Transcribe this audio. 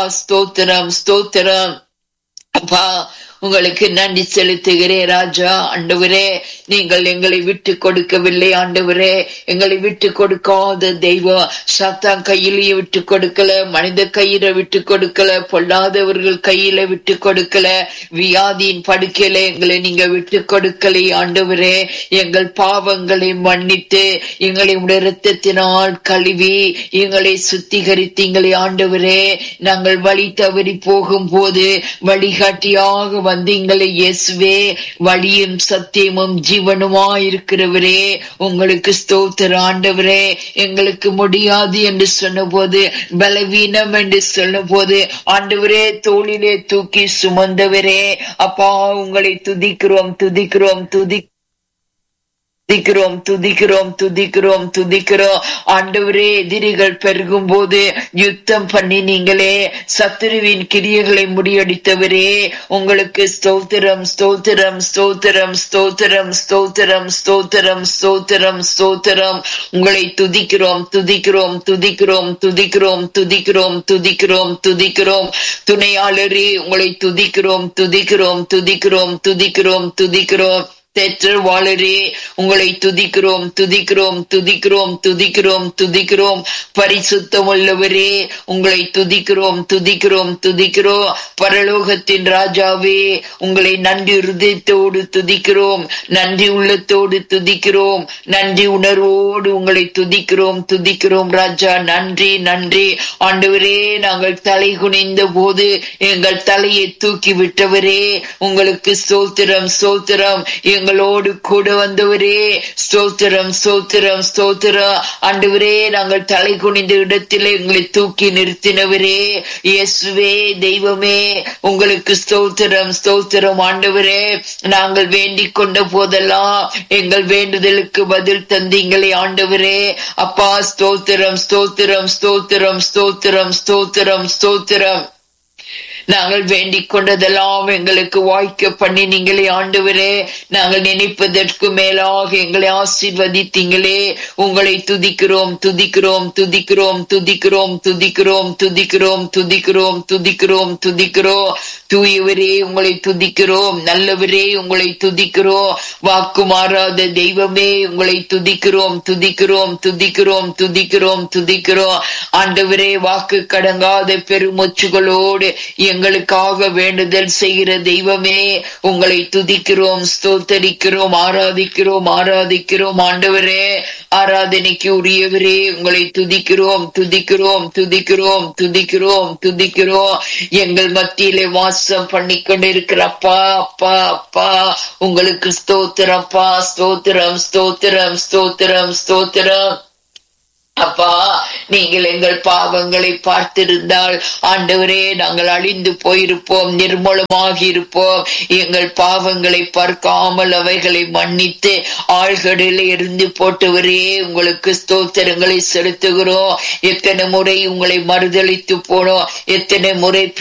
ஸ்தோத்திரம் ஸ்தோத்திரம் அப்பா உங்களுக்கு நன்றி செலுத்துகிறேன் ராஜா ஆண்டவரே நீங்கள் எங்களை விட்டு கொடுக்கவில்லை ஆண்டவரே எங்களை விட்டு கொடுக்காத தெய்வம் சத்தான் கையிலேயே விட்டு கொடுக்கல மனித கையில விட்டு கொடுக்கல பொல்லாதவர்கள் கையில விட்டு கொடுக்கல வியாதியின் படுக்கையில எங்களை நீங்க விட்டு கொடுக்கலை ஆண்டவரே எங்கள் பாவங்களை மன்னித்து எங்களை உடைய இரத்தத்தினால் கழுவி எங்களை சுத்திகரித்தீங்களே ஆண்டவரே நாங்கள் வழி தவறி போகும் போது வழிகாட்டியாக வந்தீங்களே இயேசுவே வழியும் சத்தியமும் ஜீவனுமாயிருக்கிறவரே உங்களுக்கு ஸ்தோத்திர ஆண்டவரே எங்களுக்கு முடியாது என்று சொன்னபோது பலவீனம் என்று சொன்னபோது ஆண்டவரே தோளிலே தூக்கி சுமந்தவரே அப்பா உங்களை துதிக்கிறோம் துதிக்கிறோம் துதி துதிக்கிறோம் துதிக்கிறோம் துதிக்கிறோம் துதிக்கிறோம் ஆண்டவரே எதிரிகள் பெருகும் போது யுத்தம் பண்ணி நீங்களே சத்துருவின் கிரியைகளை முடியடித்தவரே உங்களுக்கு ஸ்தோத்திரம் ஸ்தோத்திரம் ஸ்தோத்திரம் ஸ்தோத்திரம் ஸ்தோத்திரம் ஸ்தோத்திரம் ஸ்தோத்திரம் ஸ்தோத்திரம் உங்களை துதிக்கிறோம் துதிக்கிறோம் துதிக்கிறோம் துதிக்கிறோம் துதிக்கிறோம் துதிக்கிறோம் துதிக்கிறோம் துணையாளரே உங்களை துதிக்கிறோம் துதிக்கிறோம் துதிக்கிறோம் துதிக்கிறோம் துதிக்கிறோம் தேற்றவாளரே உங்களை துதிக்கிறோம் துதிக்கிறோம் துதிக்கிறோம் துதிக்கிறோம் துதிக்கிறோம் பரிசுத்தம் உள்ளவரே உங்களை துதிக்கிறோம் துதிக்கிறோம் துதிக்கிறோம் பரலோகத்தின் ராஜாவே உங்களை நன்றி ஹிருதயத்தோடு துதிக்கிறோம் நன்றி உள்ளத்தோடு துதிக்கிறோம் நன்றி உணர்வோடு உங்களை துதிக்கிறோம் துதிக்கிறோம் ராஜா நன்றி நன்றி ஆண்டவரே நாங்கள் தலை குனிந்த போது எங்கள் தலையை தூக்கி விட்டவரே உங்களுக்கு ஸ்தோத்திரம் ஸ்தோத்திரம் எங்களோடு கூட வந்தவரே ஸ்தோத்திரம் ஸ்தோத்திரம் ஸ்தோத்திரம் ஆண்டவரே நாங்கள் தலை குனிந்த இடத்திலே எங்களை தூக்கி நிறுத்தினவரே இயேசுவே தெய்வமே உங்களுக்கு ஸ்தோத்திரம் ஸ்தோத்திரம் ஆண்டவரே நாங்கள் வேண்டிக் கொண்ட போதெல்லாம் எங்கள் வேண்டுதலுக்கு பதில் தந்தீங்களே ஆண்டவரே அப்பா ஸ்தோத்திரம் ஸ்தோத்திரம் ஸ்தோத்திரம் ஸ்தோத்திரம் ஸ்தோத்திரம் ஸ்தோத்திரம் நாங்கள் வேண்டிக் கொண்டதெல்லாம் எங்களுக்கு வாய்க்க பண்ணி நீங்களே ஆண்டவரே நாங்கள் நினைப்பதற்கு மேலாக எங்களை ஆசீர்வதித்தீங்களே உங்களை துதிக்கிறோம் துதிக்கிறோம் துதிக்கிறோம் துதிக்கிறோம் துதிக்கிறோம் துதிக்கிறோம் துதிக்கிறோம் துதிக்கிறோம் துதிக்கிறோம் தூயவரே உங்களை துதிக்கிறோம் நல்லவரே உங்களை துதிக்கிறோம் வாக்கு மாறாத தெய்வமே உங்களை துதிக்கிறோம் துதிக்கிறோம் துதிக்கிறோம் துதிக்கிறோம் துதிக்கிறோம் ஆண்டவரே வாக்கு கடங்காத பெருமொச்சுகளோடு எங்களுக்காக வேண்டுதல் செய்கிற தெய்வமே உங்களை துதிக்கிறோம் ஸ்தோத்தரிக்கிறோம் ஆராதிக்கிறோம் ஆராதிக்கிறோம் ஆண்டவரே ஆராதனைக்கு உரியவரே உங்களை துதிக்கிறோம் துதிக்கிறோம் துதிக்கிறோம் துதிக்கிறோம் துதிக்கிறோம் எங்கள் மத்தியிலே வாசம் பண்ணி கொண்டிருக்கிற அப்பா அப்பா அப்பா உங்களுக்கு ஸ்தோத்திரப்பா ஸ்தோத்திரம் ஸ்தோத்திரம் ஸ்தோத்திரம் ஸ்தோத்திரம் அப்பா நீங்கள் எங்கள் பாவங்களை பார்த்திருந்தால் ஆண்டவரே நாங்கள் அழிந்து போயிருப்போம் நிர்மூலமாகி இருப்போம் எங்கள் பாவங்களை பார்க்காமல் அவைகளை மன்னித்து ஆழ்கடலில் இருந்து போட்டவரே உங்களுக்கு ஸ்தோத்திரங்களை செலுத்துகிறோம் எத்தனை முறை உங்களை மறுதளித்து போனோம் எத்தனை முறை